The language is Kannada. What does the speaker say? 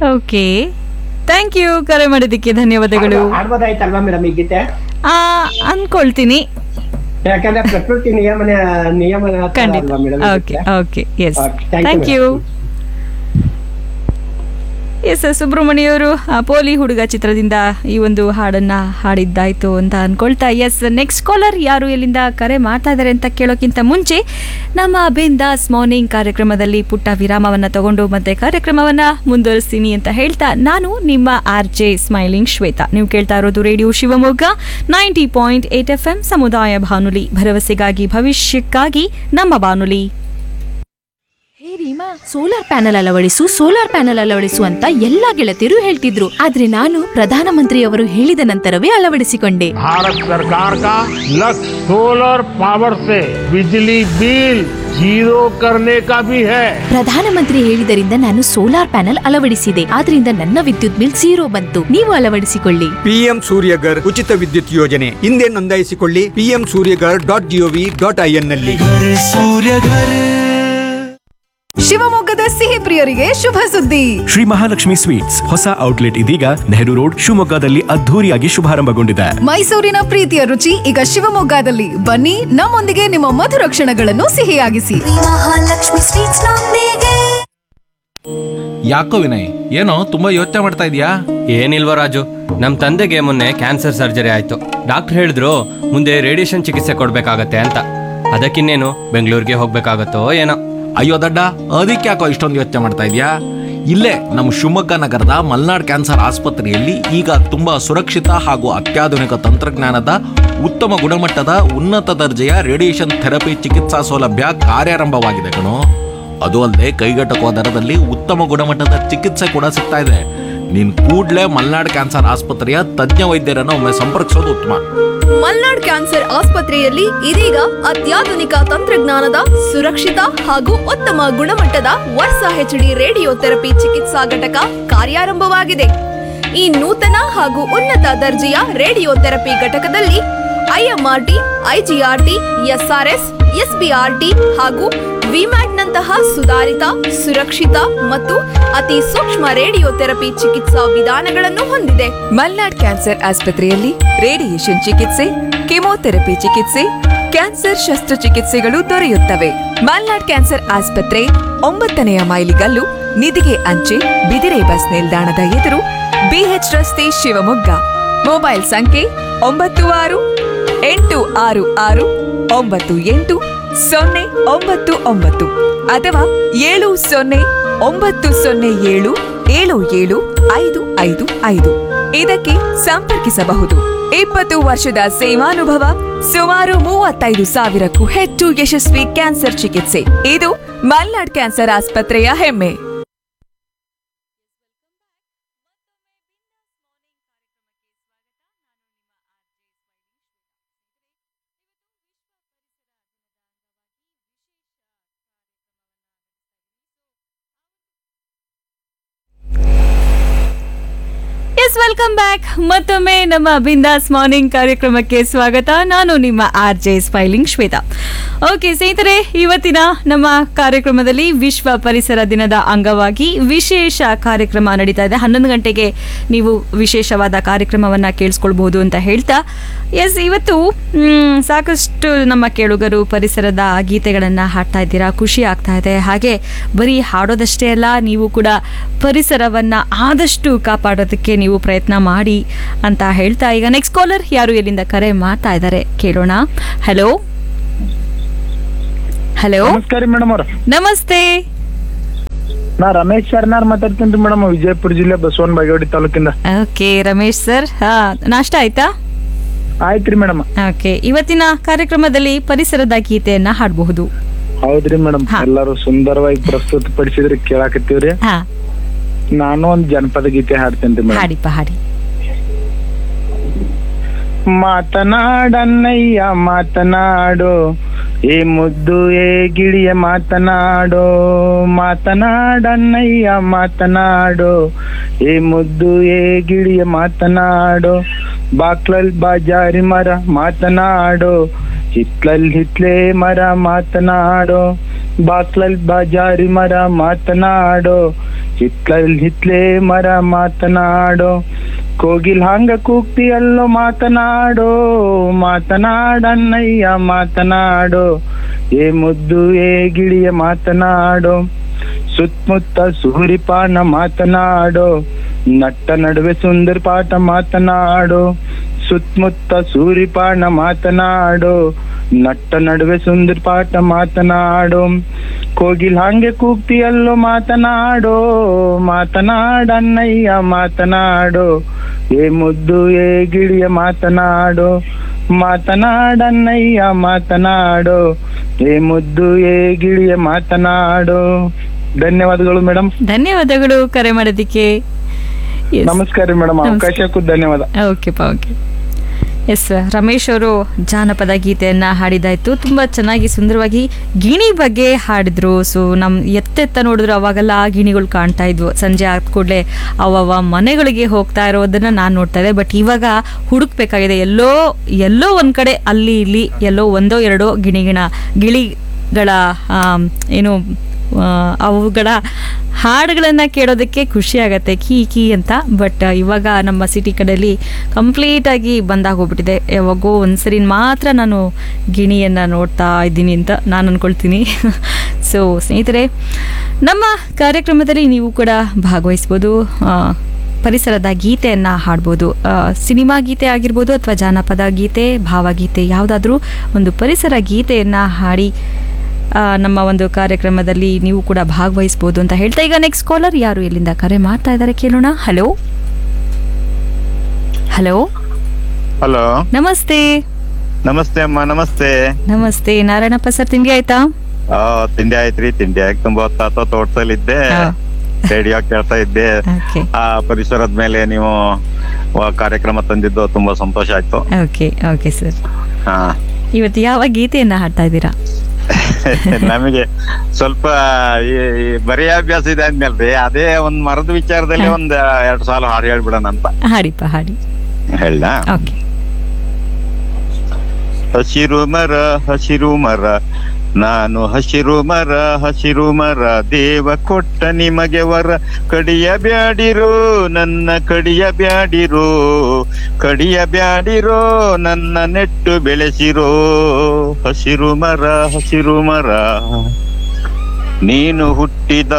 ಓಕೆ ಥ್ಯಾಂಕ್ ಯು ಕರೆ ಮಾಡಿದ್ದಕ್ಕೆ ಧನ್ಯವಾದಗಳು ಆಡ್ಬೋದಾಯ್ತಲ್ವಾ ಮೇಡಮ್ ಈ ಗೀತೆ ಆ, ಅನ್ಕೊಳ್ತೀನಿ ಯಾಕಂದ್ರೆ ಪ್ರಕೃತಿ ನಿಯಮನ ನಿಯಮನ ಖಂಡಿತ ಅಲ್ವಾ madam okay okay yes Okay, thank you, thank you S ಸುಬ್ರಹ್ಮಣ್ಯವರು ಪೋಲಿ ಹುಡುಗ ಚಿತ್ರದಿಂದ ಈ ಒಂದು ಹಾಡನ್ನ ಹಾಡಿದ್ದಾಯ್ತು ಅಂತ ಅನ್ಕೊಳ್ತಾ ಎಸ್ ನೆಕ್ಸ್ಟ್ ಕಾಲರ್ ಯಾರು ಎಲ್ಲಿಂದ ಕರೆ ಮಾಡ್ತಾ ಇದ್ದಾರೆ ಅಂತ ಕೇಳೋಕ್ಕಿಂತ ಮುಂಚೆ ನಮ್ಮ ಬಿಂದಾಸ್ ಮಾರ್ನಿಂಗ್ ಕಾರ್ಯಕ್ರಮದಲ್ಲಿ ಪುಟ್ಟ ವಿರಾಮವನ್ನ ತಗೊಂಡು ಮತ್ತೆ ಕಾರ್ಯಕ್ರಮವನ್ನ ಮುಂದುವರಿಸ್ತೀನಿ ಅಂತ ಹೇಳ್ತಾ ನಾನು ನಿಮ್ಮ ಆರ್ ಜೆ ಸ್ಮೈಲಿಂಗ್ ಶ್ವೇತಾ ನೀವು ಕೇಳ್ತಾ ಇರೋದು radio Shivamogga ninety point eight F M ಸಮುದಾಯ ಬಾನುಲಿ ಭರವಸೆಗಾಗಿ ಭವಿಷ್ಯಕ್ಕಾಗಿ ನಮ್ಮ ಬಾನುಲಿ ಹೇ ರೀಮಾ ಸೋಲಾರ್ ಪ್ಯಾನೆಲ್ ಅಳವಡಿಸು ಸೋಲಾರ್ ಪ್ಯಾನೆಲ್ ಅಳವಡಿಸು ಅಂತ ಎಲ್ಲಾ ಗೆಳತಿಯರು ಹೇಳ್ತಿದ್ರು ಆದ್ರೆ ನಾನು ಪ್ರಧಾನಮಂತ್ರಿಯವರು ಹೇಳಿದ ನಂತರವೇ ಅಳವಡಿಸಿಕೊಂಡೆ भारत सरकार का लक्ष्य सोलर पावर से बिजली बिल जीरो करने का भी है ಪ್ರಧಾನಮಂತ್ರಿ ಹೇಳಿದರಿಂದ ನಾನು ಸೋಲಾರ್ ಪ್ಯಾನೆಲ್ ಅಳವಡಿಸಿದೆ ಆದ್ರಿಂದ ನನ್ನ ವಿದ್ಯುತ್ ಬಿಲ್ ಝೀರೋ ಬಂತು ನೀವು ಅಳವಡಿಸಿಕೊಳ್ಳಿ ಪಿಎಂ ಸೂರ್ಯಗರ್ ಉಚಿತ ವಿದ್ಯುತ್ ಯೋಜನೆ ಹಿಂದೆ ನೋಂದಾಯಿಸಿಕೊಳ್ಳಿ PM Suryaghar dot GOV dot IN ನಲ್ಲಿ ಶಿವಮೊಗ್ಗದ ಸಿಹಿ ಪ್ರಿಯರಿಗೆ ಶುಭ ಸುದ್ದಿ ಶ್ರೀ ಮಹಾಲಕ್ಷ್ಮಿ ಸ್ವೀಟ್ಸ್ ಹೊಸ ಔಟ್ಲೆಟ್ ಇದೀಗ ನೆಹರು ರೋಡ್ ಶಿವಮೊಗ್ಗದಲ್ಲಿ ಅದ್ಧೂರಿಯಾಗಿ ಶುಭಾರಂಭಗೊಂಡಿದೆ ಮೈಸೂರಿನ ಪ್ರೀತಿಯ ರುಚಿ ಈಗ ಶಿವಮೊಗ್ಗದಲ್ಲಿ ಬನ್ನಿ ನಮ್ಮೊಂದಿಗೆ ನಿಮ್ಮ ಮಧುರ ಕ್ಷಣಗಳನ್ನು ಸಿಹಿಯಾಗಿಸಿ ಮಹಾಲಕ್ಷ್ಮಿ ಸ್ವೀಟ್ಸ್ ನೊಂದಿಗೆ ಯಾಕೋ ವಿನಯ್ ಏನೋ ತುಂಬಾ ಯೋಚನೆ ಮಾಡ್ತಾ ಇದೀಯಾ ಏನಿಲ್ವ ರಾಜು ನಮ್ಮ ತಂದೆಗೆ ಮೊನ್ನೆ ಕ್ಯಾನ್ಸರ್ ಸರ್ಜರಿ ಆಯ್ತು ಡಾಕ್ಟರ್ ಹೇಳಿದ್ರು ಮುಂದೆ ರೇಡಿಯೇಷನ್ ಚಿಕಿತ್ಸೆ ಕೊಡ್ಬೇಕಾಗತ್ತೆ ಅಂತ ಅದಕ್ಕಿನ್ನೇನು ಬೆಂಗಳೂರಿಗೆ ಹೋಗ್ಬೇಕಾಗತ್ತೋ ಏನೋ ಅಯ್ಯೋ ದಡ್ಡ ಅದಕ್ಕೆ ಯಾಕೋ ಇಷ್ಟೊಂದು ಯೋಚನೆ ಮಾಡ್ತಾ ಇದೀಯಾ ಇಲ್ಲೇ ನಮ್ಮ ಶಿವಮೊಗ್ಗ ನಗರದ ಮಲ್ನಾಡ್ ಕ್ಯಾನ್ಸರ್ ಆಸ್ಪತ್ರೆಯಲ್ಲಿ ಈಗ ತುಂಬಾ ಸುರಕ್ಷಿತ ಹಾಗೂ ಅತ್ಯಾಧುನಿಕ ತಂತ್ರಜ್ಞಾನದ ಉತ್ತಮ ಗುಣಮಟ್ಟದ ಉನ್ನತ ದರ್ಜೆಯ ರೇಡಿಯೇಷನ್ ಥೆರಪಿ ಚಿಕಿತ್ಸಾ ಸೌಲಭ್ಯ ಕಾರ್ಯಾರಂಭವಾಗಿದೆ ಕಣೋ ಅದು ಅಲ್ಲದೆ ಕೈಗೆಟಕುವ ದರದಲ್ಲಿ ಉತ್ತಮ ಗುಣಮಟ್ಟದ ಚಿಕಿತ್ಸೆ ಕೂಡ ಸಿಗ್ತಾ ಇದೆ ನೀನ್ ಕೂಡ್ಲೇ ಮಲ್ನಾಡ್ ಕ್ಯಾನ್ಸರ್ ಆಸ್ಪತ್ರೆಯ ತಜ್ಞ ವೈದ್ಯರನ್ನು ಒಮ್ಮೆ ಸಂಪರ್ಕಿಸೋದು ಉತ್ತಮ ಮಲ್ನಾಡ್ ಕ್ಯಾನ್ಸರ್ ಆಸ್ಪತ್ರೆಯಲ್ಲಿ ಇದೀಗ ಅತ್ಯಾಧುನಿಕ ತಂತ್ರಜ್ಞಾನದ ಸುರಕ್ಷಿತ ಹಾಗೂ ಉತ್ತಮ ಗುಣಮಟ್ಟದ ವರ್ಷ ಹೆಚ್ಡಿ ರೇಡಿಯೋ ಥೆರಪಿ ಚಿಕಿತ್ಸಾ ಘಟಕ ಕಾರ್ಯಾರಂಭವಾಗಿದೆ ಈ ನೂತನ ಹಾಗೂ ಉನ್ನತ ದರ್ಜೆಯ ರೇಡಿಯೋ ಥೆರಪಿ ಘಟಕದಲ್ಲಿ ಐಎಂಆರ್ಟಿ ಐಜಿಆರ್ಟಿ ಎಸ್ಆರ್ಎಸ್ ಎಸ್ಬಿಆರ್ಟಿ ಹಾಗೂ ವಿಮ್ಯಾಟ್ನಂತಹ ಸುಧಾರಿತ ಸುರಕ್ಷಿತ ಮತ್ತು ಅತಿ ಸೂಕ್ಷ್ಮ ರೇಡಿಯೋ ಥೆರಪಿ ಚಿಕಿತ್ಸಾ ವಿಧಾನಗಳನ್ನು ಹೊಂದಿದೆ ಮಲ್ನಾಡ್ ಕ್ಯಾನ್ಸರ್ ಆಸ್ಪತ್ರೆಯಲ್ಲಿ ರೇಡಿಯೇಷನ್ ಚಿಕಿತ್ಸೆ ಕೆಮೊಥೆರಪಿ ಚಿಕಿತ್ಸೆ ಕ್ಯಾನ್ಸರ್ ಶಸ್ತ್ರಚಿಕಿತ್ಸೆಗಳು ದೊರೆಯುತ್ತವೆ ಮಲ್ನಾಡ್ ಕ್ಯಾನ್ಸರ್ ಆಸ್ಪತ್ರೆ ಒಂಬತ್ತನೆಯ ಮೈಲಿಗಲ್ಲು ನಿಧಿಗೆ ಅಂಚೆ ಬಿದಿರೆ ಬಸ್ ನಿಲ್ದಾಣದ ಎದುರು ಬಿಎಚ್ ರಸ್ತೆ ಶಿವಮೊಗ್ಗ ಮೊಬೈಲ್ ಸಂಖ್ಯೆ ಒಂಬತ್ತು ಆರು ಎಂಟು ಆರು ಆರು ಒಂಬತ್ತು ಎಂಟು ಸೊನ್ನೆ ಒಂಬತ್ತು ಒಂಬತ್ತು ಅಥವಾ ಏಳು ಸೊನ್ನೆ ಒಂಬತ್ತು ಸೊನ್ನೆ ಏಳು ಏಳು ಏಳು ಐದು ಐದು ಐದು ಇದಕ್ಕೆ ಸಂಪರ್ಕಿಸಬಹುದು ಇಪ್ಪತ್ತು ವರ್ಷದ ಸೇವಾನುಭವ ಸುಮಾರು ಮೂವತ್ತೈದು ಸಾವಿರಕ್ಕೂ ಹೆಚ್ಚು ಯಶಸ್ವಿ ಕ್ಯಾನ್ಸರ್ ಚಿಕಿತ್ಸೆ ಇದು ಮಲ್ನಾಡ್ ಕ್ಯಾನ್ಸರ್ ಆಸ್ಪತ್ರೆಯ ಹೆಮ್ಮೆ ಎಸ್ ವೆಲ್ಕಮ್ ಬ್ಯಾಕ್ ಮತ್ತೊಮ್ಮೆ ನಮ್ಮ ಬಿಂದಾಸ್ ಮಾರ್ನಿಂಗ್ ಕಾರ್ಯಕ್ರಮಕ್ಕೆ ಸ್ವಾಗತ ನಾನು ನಿಮ್ಮ R J smiling Shweta okay ಸ್ನೇಹಿತರೆ ಇವತ್ತಿನ ನಮ್ಮ ಕಾರ್ಯಕ್ರಮದಲ್ಲಿ ವಿಶ್ವ ಪರಿಸರ ದಿನದ ಅಂಗವಾಗಿ ವಿಶೇಷ ಕಾರ್ಯಕ್ರಮ ನಡೀತಾ ಇದೆ ಹನ್ನೊಂದು ಗಂಟೆಗೆ ನೀವು ವಿಶೇಷವಾದ ಕಾರ್ಯಕ್ರಮವನ್ನ ಕೇಳಿಸ್ಕೊಳ್ಬಹುದು ಅಂತ ಹೇಳ್ತಾ ಎಸ್ ಇವತ್ತು ಮ್, ಸಾಕಷ್ಟು ನಮ್ಮ ಕೇಳುಗರು ಪರಿಸರದ ಗೀತೆಗಳನ್ನು ಹಾಡ್ತಾ ಇದ್ದೀರಾ ಖುಷಿ ಆಗ್ತಾ ಇದೆ ಹಾಗೆ ಬರೀ ಹಾಡೋದಷ್ಟೇ ಅಲ್ಲ ನೀವು ಕೂಡ ಪರಿಸರವನ್ನ ಆದಷ್ಟು ಕಾಪಾಡೋದಕ್ಕೆ ನೀವು ಪ್ರಯತ್ನ ಮಾಡಿ ಅಂತ ಹೇಳ್ತಾ ಈಗ ನೆಕ್ಸ್ಟ್ ಕಾಲರ್ ಯಾರು ಎಲ್ಲಿಂದ ಕರೆ ಮಾಡ್ತಾ ಇದ್ದಾರೆ ಕೇಳೋಣ ಹಲೋ ಹಲೋ ನಮಸ್ಕಾರ ಮೇಡಮ್ ಅವ್ರ ನಮಸ್ತೆ ನಾ ರಮೇಶ್ ಶರ್ನಾರ್ ಮಾತಾಡ್ತೀನಿ ಮೇಡಮ್ ವಿಜಯಪುರ ಜಿಲ್ಲೆ ಬಸವನ ಬಾಗೇವಾಡಿ ತಾಲೂಕಿಂದ ಓಕೆ ರಮೇಶ್ ಸರ್ ಹಾ ನಾಷ್ಟ ಆಯ್ತಾ ಆಯ್ತ್ರಿ ಮೇಡಮ್ ಓಕೆ ಇವತ್ತಿನ ಕಾರ್ಯಕ್ರಮದಲ್ಲಿ ಪರಿಸರದ ಗೀತೆಯನ್ನ ಹಾಡಬಹುದು ಹೌದ್ರಿ ಮೇಡಮ್ ಎಲ್ಲಾರು ಸುಂದರವಾಗಿ ಪ್ರಸ್ತುತ ಪಡಿಸಿದ್ರಿ ಕೇಳಾಕತ್ತೀವ್ರಿ ಹಾ ನಾನು ಒಂದ್ ಜನಪದ ಗೀತೆ ಹಾಡ್ತೇನ್ರಿ ಮೇಡಮ್ ಹಾಡಿಪ್ಪ ಹಾಡಿ ಮಾತನಾಡನ್ನಯ್ಯ ಮಾತನಾಡು ಏ ಮುದ್ದು ಏ ಗಿಳಿಯ ಮಾತನಾಡೋ ಮಾತನಾಡನ್ನಯ್ಯ ಮಾತನಾಡು ಏ ಮುದ್ದು ಏ ಗಿಳಿಯ ಮಾತನಾಡೋ ಬಾಕ್ಲಲ್ ಬಾಜಾರಿ ಮರ ಮಾತನಾಡೋ ಹಿತ್ಲಲ್ ಹಿತ್ಲೆ ಮರ ಮಾತನಾಡೋ ಬಾಕ್ಲಲ್ ಬಾಜಾರಿ ಮರ ಮಾತನಾಡೋ ಹಿತ್ಲಲ್ ಹಿತ್ಲೆ ಮರ ಮಾತನಾಡೋ ಕೋಗಿಲ್ ಹಂಗ ಕೂಗ್ತಿ ಅಲ್ಲೋ ಮಾತನಾಡೋ ಮಾತನಾಡನ್ನಯ್ಯ ಮಾತನಾಡೋ ಏ ಮುದ್ದು ಏ ಗಿಳಿಯ ಮಾತನಾಡೋ ಸುತ್ತಮುತ್ತ ಸೂರಿಪಾನ ಮಾತನಾಡೋ ನಟ್ಟ ನಡುವೆ ಸುಂದರ ಪಾಠ ಮಾತನಾಡೋ ಸುತ್ತಮುತ್ತ ಸೂರಿಪಾನ ಮಾತನಾಡೋ ನಟ್ಟ ನಡುವೆ ಸುಂದರ ಪಾಠ ಮಾತನಾಡೋ ಕೋಗಿಲ್ ಹಂಗೆ ಕೂಗ್ತಿಯಲ್ಲೋ ಮಾತನಾಡೋ ಮಾತನಾಡನ್ನಯ್ಯ ಮಾತನಾಡೋ ಏ ಮುದ್ದು ಏ ಗಿಳಿಯ ಮಾತನಾಡೋ ಮಾತನಾಡನ್ನಯ್ಯ ಮಾತನಾಡೋ ಏ ಮುದ್ದು ಏ ಗಿಳಿಯ ಮಾತನಾಡೋ ಧನ್ಯವಾದಗಳು ಮೇಡಮ್ ಧನ್ಯವಾದಗಳು ಕರೆ ಮಾಡೋದಕ್ಕೆ Yes. ನಮಸ್ಕಾರ ಮೇಡಮ್ ಅವಕಾಶಕ್ಕೂ ಧನ್ಯವಾದ ಓಕೆಪ್ಪ ಓಕೆ ಎಸ್ ರಮೇಶ್ ಅವರು ಜಾನಪದ ಗೀತೆಯನ್ನ ಹಾಡಿದಾಯ್ತು ತುಂಬಾ ಚೆನ್ನಾಗಿ ಸುಂದರವಾಗಿ ಗಿಣಿ ಬಗ್ಗೆ ಹಾಡಿದ್ರು ಸೊ ನಮ್ ಎತ್ತೆತ್ತ ನೋಡಿದ್ರು ಅವಾಗೆಲ್ಲ ಆ ಗಿಣಿಗಳು ಕಾಣ್ತಾ ಇದ್ವು ಸಂಜೆ ಆದ ಕೂಡಲೇ ಅವವ ಮನೆಗಳಿಗೆ ಹೋಗ್ತಾ ಇರೋದನ್ನ ನಾನು ನೋಡ್ತಾ ಇದ್ದೆ ಬಟ್ ಇವಾಗ ಹುಡುಕ್ಬೇಕಾಗಿದೆ ಎಲ್ಲೋ ಎಲ್ಲೋ ಒಂದ್ ಕಡೆ ಅಲ್ಲಿ ಇಲ್ಲಿ ಎಲ್ಲೋ ಒಂದೋ ಎರಡೋ ಗಿಣಿಗಿಣ ಗಿಳಿಗಳ ಆಮ್, ಏನು ಆ, ಅವುಗಳ ಹಾಡುಗಳನ್ನು ಕೇಳೋದಕ್ಕೆ ಖುಷಿ ಆಗತ್ತೆ ಕೀ ಕೀ ಅಂತ ಬಟ್ ಇವಾಗ ನಮ್ಮ ಸಿಟಿ ಕಡೆಯಲ್ಲಿ ಕಂಪ್ಲೀಟಾಗಿ ಬಂದಾಗ ಹೋಗ್ಬಿಟ್ಟಿದೆ ಯಾವಾಗೋ ಒಂದ್ಸರಿ ಮಾತ್ರ ನಾನು ಗಿಣಿಯನ್ನು ನೋಡ್ತಾ ಇದ್ದೀನಿ ಅಂತ ನಾನು ಅಂದ್ಕೊಳ್ತೀನಿ ಸೊ ಸ್ನೇಹಿತರೆ ನಮ್ಮ ಕಾರ್ಯಕ್ರಮದಲ್ಲಿ ನೀವು ಕೂಡ ಭಾಗವಹಿಸ್ಬೋದು ಆ, ಪರಿಸರದ ಗೀತೆಯನ್ನು ಹಾಡ್ಬೋದು ಆ, ಸಿನಿಮಾ ಗೀತೆ ಆಗಿರ್ಬೋದು ಅಥವಾ ಜಾನಪದ ಗೀತೆ ಭಾವಗೀತೆ ಯಾವುದಾದ್ರೂ ಒಂದು ಪರಿಸರ ಗೀತೆಯನ್ನು ಹಾಡಿ ಆ, ನಮ್ಮ ಒಂದು ಕಾರ್ಯಕ್ರಮದಲ್ಲಿ ನೀವು ಕೂಡ ಭಾಗವಹಿಸ್ಬೋದು ಅಂತ ಹೇಳ್ತಾ ಈಗ ನೆಕ್ಸ್ಟ್ ಕಾಲರ್ ಯಾರು ಎಲ್ಲಿಂದ ಕರೆ ಮಾಡ್ತಾ ಇದ್ದಾರೆ ಕೇಳೋಣ ಹಲೋ ಹಲೋ ಹಲೋ ನಮಸ್ತೆ ನಮಸ್ತೆ ಅಮ್ಮ ನಮಸ್ತೆ ನಮಸ್ತೆ ನಾರಾಯಣಪ್ಪ ಸರ್ ತಿಂಡಿ ಆಯ್ತಾ ಆ ತಿಂಡಿ ಆಯ್ತ್ರಿ ತಿಂಡಿ ಆಯ್ತು ತುಂಬಾ ಹೊತ್ತಾತ ತೋಟದಲ್ಲಿದ್ದೆ ರೇಡಿಯೋ ಕೇಳ್ತಾ ಇದ್ದೆ ಓಕೆ ಆ ಪರಿಸರದ ಮೇಲೆ ನೀವು ವ- ಕಾರ್ಯಕ್ರಮ ತಂದಿದ್ದು ತುಂಬಾ ಸಂತೋಷ ಆಯ್ತು ಓಕೆ ಓಕೆ ಸರ್ ಹಾ ಇವತ್ತು ಯಾವ ಗೀತೆಯನ್ನ ಹಾಡ್ತಾ ಇದ್ದೀರಾ ನಮಗೆ ಸ್ವಲ್ಪ ಈ ಈ ಬರೆಯಾಭ್ಯಾಸ ಇದೆ ಅಂದ್ಮೇಲ್ರಿ ಅದೇ ಒಂದ್ ಮರದ ವಿಚಾರದಲ್ಲಿ ಒಂದ್ ಎರಡ್ ಸಾಲ ಹಾಡು ಹೇಳ್ಬಿಡೋಣ ಅಂತ ಹಾಡಿಪ್ಪ ಹಾಡಿ ಹೇಳ ಓಕೆ ಹಸಿರು ಮರ ಹಸಿರು ಮರ ನಾನು ಹಸಿರು ಮರ ಹಸಿರು ಮರ ದೇವ ಕೊಟ್ಟ ನಿಮಗೆ ವರ ಕಡಿಯ ಬ್ಯಾಡಿರೋ ನನ್ನ ಕಡಿಯ ಬ್ಯಾಡಿರೋ ಕಡಿಯ ಬ್ಯಾಡಿರೋ ನನ್ನ ನೆಟ್ಟು ಬೆಳೆಸಿರೋ ಹಸಿರು ಮರ ಹಸಿರು ಮರ ನೀನು ಹುಟ್ಟಿದ